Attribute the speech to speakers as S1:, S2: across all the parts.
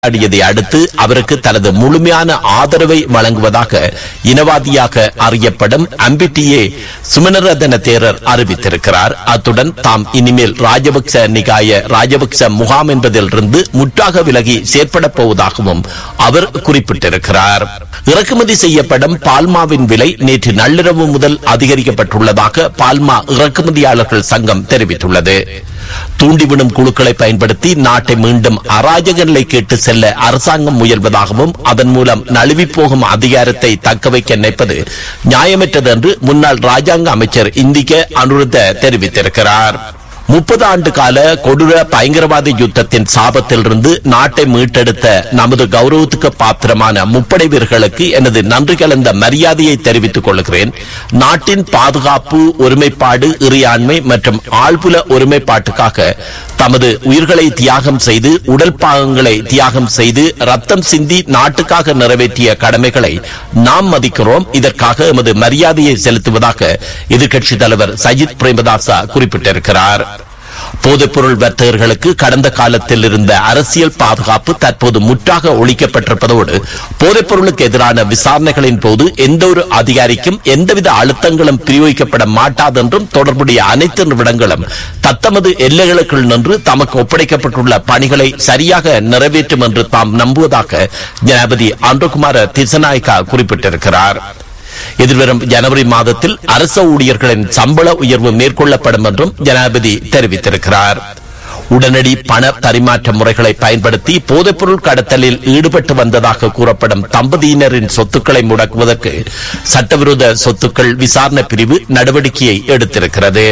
S1: உரையாடியதை அடுத்து அவருக்கு தனது முழுமையான ஆதரவை வழங்குவதாக இனவாதியாக அறியப்படும் அம்பிட்டியே சுமனரதன தேரர் அறிவித்திருக்கிறார் அத்துடன் தாம் இனிமேல் ராஜபக்ச நிகாய ராஜபக்ச முகாம் என்பதிலிருந்து முற்றாக விலகி செயற்படப் போவதாகவும் அவர் குறிப்பிட்டிருக்கிறார் இறக்குமதி செய்யப்படும் பால்மாவின் விலை நேற்று நள்ளிரவு முதல் அதிகரிக்கப்பட்டுள்ளதாக பால்மா இறக்குமதியாளர்கள் சங்கம் தெரிவித்துள்ளது தூண்டிவிடும் குழுக்களை பயன்படுத்தி நாட்டை மீண்டும் அராஜக நிலைக்கு இட்டு செல்ல அரசாங்கம் முயல்வதாகவும் அதன் மூலம் நழுவி போகும் அதிகாரத்தை தக்க வைக்க நினைப்பது நியாயமற்றது என்று முன்னாள் ராஜாங்க அமைச்சர் இந்திக அனுருத்த தெரிவித்திருக்கிறார் முப்பது ஆண்டு கால கொடூர பயங்கரவாத யுத்தத்தின் சாபத்திலிருந்து நாட்டை மீட்டெடுத்த நமது கௌரவத்துக்கு பாத்திரமான முப்படை வீரர்களுக்கு எனது நன்றி கலந்த மரியாதையை தெரிவித்துக் கொள்கிறேன் நாட்டின் பாதுகாப்பு ஒருமைப்பாடு இறையாண்மை மற்றும் ஆழ்புல ஒருமைப்பாட்டுக்காக தமது உயிர்களை தியாகம் செய்து உடல் பாகங்களை தியாகம் செய்து ரத்தம் சிந்தி நாட்டுக்காக நிறைவேற்றிய கடமைகளை நாம் மதிக்கிறோம் இதற்காக எமது மரியாதையை செலுத்துவதாக எதிர்க்கட்சித் தலைவர் சஜித் பிரேமதாசா குறிப்பிட்டிருக்கிறார் போதைப்பொருள் வர்த்தகர்களுக்கு கடந்த காலத்தில் இருந்த அரசியல் பாதுகாப்பு தற்போது முற்றாக ஒழிக்கப்பட்டிருப்பதோடு போதைப்பொருளுக்கு எதிரான விசாரணைகளின் போது எந்த ஒரு அதிகாரிக்கும் எந்தவித அழுத்தங்களும் பிரயோகிக்கப்பட மாட்டாதென்றும் தொடர்புடைய அனைத்து நிறுவனங்களும் தத்தமது எல்லைகளுக்குள் நின்று தமக்கு ஒப்படைக்கப்பட்டுள்ள பணிகளை சரியாக நிறைவேற்றும் என்று தாம் நம்புவதாக ஜனாபதி ஆண்டகுமார திசநாயக்கா குறிப்பிட்டிருக்கிறார் எதிர்வரும் ஜனவரி மாதத்தில் அரச ஊழியர்களின் சம்பள உயர்வு மேற்கொள்ளப்படும் என்றும் ஜனாதிபதி தெரிவித்திருக்கிறார் உடனடி பண பரிமாற்ற முறைகளை பயன்படுத்தி போதைப்பொருள் கடத்தலில் ஈடுபட்டு வந்ததாக கூறப்படும் தம்பதியினரின் சொத்துக்களை முடக்குவதற்கு சட்டவிரோத சொத்துக்கள் விசாரணை பிரிவு நடவடிக்கையை எடுத்திருக்கிறது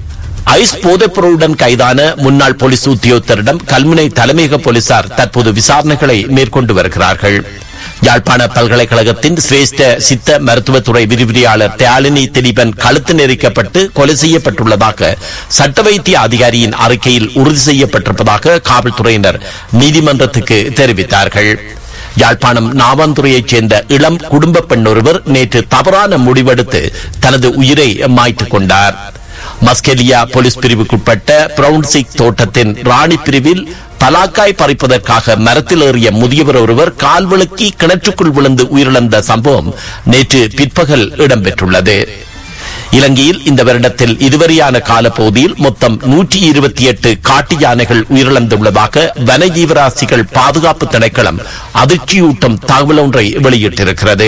S1: ஐஸ் போதைப்பொருளுடன் கைதான முன்னாள் போலீஸ் உத்தியோகத்தரிடம் கல்முனை தலைமையக போலீசார் தற்போது விசாரணைகளை மேற்கொண்டு வருகிறார்கள் யாழ்ப்பாண பல்கலைக்கழகத்தின் சிரேஷ்ட சித்த மருத்துவத்துறை விரிவிரியாளர் தியாலினி திலீபன் கழுத்து நெரிக்கப்பட்டு கொலை செய்யப்பட்டுள்ளதாக சட்ட வைத்திய அதிகாரியின் அறிக்கையில் உறுதி செய்யப்பட்டிருப்பதாக காவல்துறையினர் நீதிமன்றத்துக்கு தெரிவித்தார்கள் யாழ்ப்பாணம் நாவாந்துறையைச் சேர்ந்த இளம் குடும்ப பெண் ஒருவர் நேற்று தவறான முடிவெடுத்து தனது உயிரை மாய்த்துக் கொண்டார் மஸ்கெலியா போலீஸ் பிரிவுக்குட்பட்ட பிரவுன்சிக் தோட்டத்தின் ராணி பிரிவில் பலாக்காய் பறிப்பதற்காக மரத்தில் ஏறிய முதியவர் ஒருவர் கால் விளக்கி கிணற்றுக்குள் விழுந்து உயிரிழந்த சம்பவம் நேற்று பிற்பகல் இடம்பெற்றுள்ளது இலங்கையில் இந்த வருடத்தில் இதுவரையான காலப்பகுதியில் மொத்தம் நூற்றி இருபத்தி எட்டு காட்டு யானைகள் உயிரிழந்துள்ளதாக வனஜீவராசிகள் பாதுகாப்பு திணைக்களம் அதிர்ச்சியூட்டும் தகவல் ஒன்றை வெளியிட்டிருக்கிறது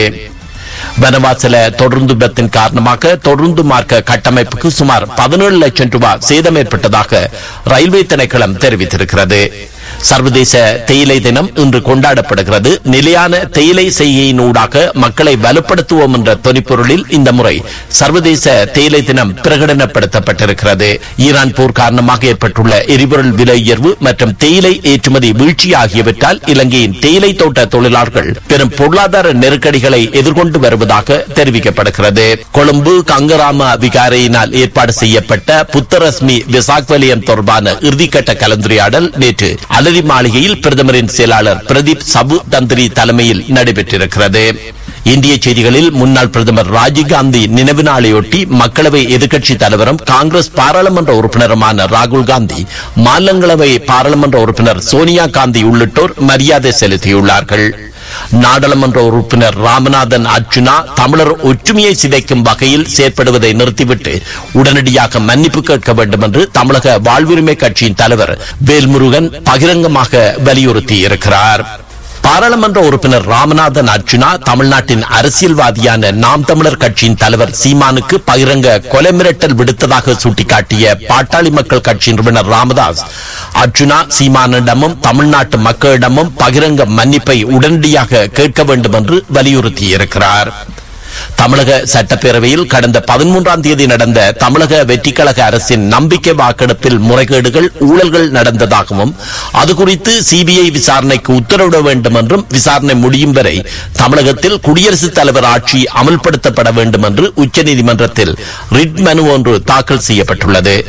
S1: வனவாசல தொடர்ந்து விபத்தின் காரணமாக தொடர்ந்து மார்க்க கட்டமைப்புக்கு சுமார் பதினேழு லட்சம் ரூபாய் சேதம் ஏற்பட்டதாக ரயில்வே திணைக்களம் தெரிவித்திருக்கிறது சர்வதேச தேயிலை தினம் இன்று கொண்டாடப்படுகிறது நிலையான தேயிலை செய்கையினூடாக மக்களை வலுப்படுத்துவோம் என்ற தொனிப்பொருளில் இந்த முறை சர்வதேச தேயிலை தினம் பிரகடனப்படுத்தப்பட்டிருக்கிறது ஈரான் போர் காரணமாக ஏற்பட்டுள்ள எரிபொருள் விலை உயர்வு மற்றும் தேயிலை ஏற்றுமதி வீழ்ச்சி ஆகியவற்றால் இலங்கையின் தேயிலை தோட்ட தொழிலாளர்கள் பெரும் பொருளாதார நெருக்கடிகளை எதிர்கொண்டு வருவதாக தெரிவிக்கப்படுகிறது கொழும்பு கங்கராம விகாரையினால் ஏற்பாடு செய்யப்பட்ட புத்தரஸ்மி விசாக் வலயம் தொடர்பான இறுதிக்கட்ட கலந்துரையாடல் நேற்று அலரி மாளிகையில் பிரதமரின் செயலாளர் பிரதீப் சபு தந்திரி தலைமையில் நடைபெற்றிருக்கிறது இந்திய செய்திகளில் முன்னாள் பிரதமர் ராஜீவ்காந்தி நினைவு நாளையொட்டி மக்களவை எதிர்க்கட்சித் தலைவரும் காங்கிரஸ் பாராளுமன்ற உறுப்பினருமான ராகுல் காந்தி மாநிலங்களவை பாராளுமன்ற உறுப்பினர் சோனியா காந்தி உள்ளிட்டோர் மரியாதை செலுத்தியுள்ளார்கள் நாடாளுமன்ற உறுப்பினர் ராமநாதன் அர்ச்சுனா தமிழர் ஒற்றுமையை சிதைக்கும் வகையில் செயற்படுவதை நிறுத்திவிட்டு உடனடியாக மன்னிப்பு கேட்க வேண்டும் என்று தமிழக வாழ்வுரிமை கட்சியின் தலைவர் வேல்முருகன் பகிரங்கமாக வலியுறுத்தி இருக்கிறார் பாராளுமன்ற உறுப்பினர் ராமநாதன் அர்ச்சுனா தமிழ்நாட்டின் அரசியல்வாதியான நாம் தமிழர் கட்சியின் தலைவர் சீமானுக்கு பகிரங்க கொலை மிரட்டல் விடுத்ததாக சுட்டிக்காட்டிய பாட்டாளி மக்கள் கட்சி நிறுவனர் ராமதாஸ் அர்ச்சுனா சீமானிடமும் தமிழ்நாட்டு மக்களிடமும் பகிரங்க மன்னிப்பை உடனடியாக கேட்க வேண்டும் என்று வலியுறுத்தியிருக்கிறார் தமிழக சட்டப்பேரவையில் கடந்த பதிமூன்றாம் தேதி நடந்த தமிழக வெற்றிக்கழக அரசின் நம்பிக்கை வாக்கெடுப்பில் முறைகேடுகள் ஊழல்கள் நடந்ததாகவும் அது குறித்து சிபிஐ விசாரணைக்கு உத்தரவிட வேண்டும் என்றும் விசாரணை முடியும் வரை தமிழகத்தில் குடியரசுத் தலைவர் ஆட்சி அமல்படுத்தப்பட வேண்டும் என்று உச்சநீதிமன்றத்தில் ரிட் மனு ஒன்று தாக்கல் செய்யப்பட்டுள்ளது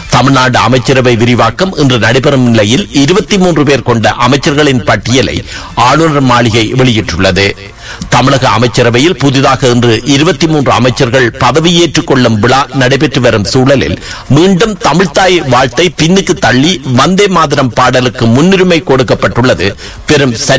S1: தமிழ்நாடு அமைச்சரவை விரிவாக்கம் இன்று நடைபெறும் நிலையில் இருபத்தி மூன்று பேர் கொண்ட அமைச்சர்களின் பட்டியலை ஆளுநர் மாளிகை வெளியிட்டுள்ளது தமிழக அமைச்சரவையில் புதிதாக இன்று இருபத்தி மூன்று அமைச்சர்கள் பதவியேற்றுக் கொள்ளும் விழா நடைபெற்று வரும் சூழலில் மீண்டும் தமிழ்தாய் வாழ்த்தை பின்னுக்கு தள்ளி வந்தே மாதரம் பாடலுக்கு முன்னுரிமை கொடுக்கப்பட்டுள்ளது பெரும்